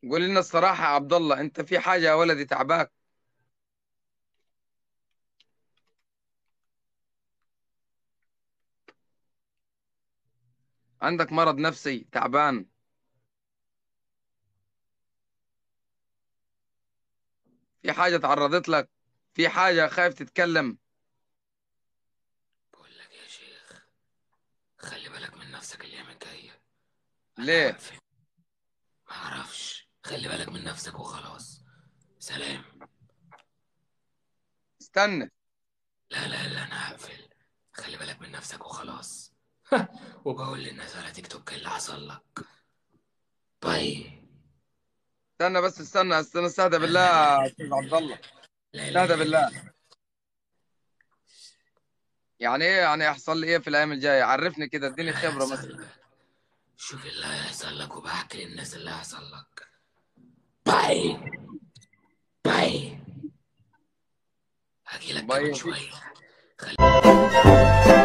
قول لنا الصراحة يا عبد الله انت في حاجة يا ولدي تعباك عندك مرض نفسي تعبان في حاجة تعرضت لك في حاجة خايف تتكلم بقول لك يا شيخ خلي بالك من نفسك الايام الجايه ليه هقفل. ما اعرفش خلي بالك من نفسك وخلاص سلام استنى لا لا لا انا هقفل خلي بالك من نفسك وخلاص وبقول للناس على تيك توك اللي حصل لك باي استنى بس استنى استنى استهدى بالله يا استاذ عبد الله لا لا استهدى بالله يعني ايه يعني يحصل لي ايه في الايام الجاية عرفني كده اديني خبرة مثلا شوف اللي هيحصل لك وبحكي للناس اللي هيحصل لك باي باي هجي لك باي. كمان شويه خلي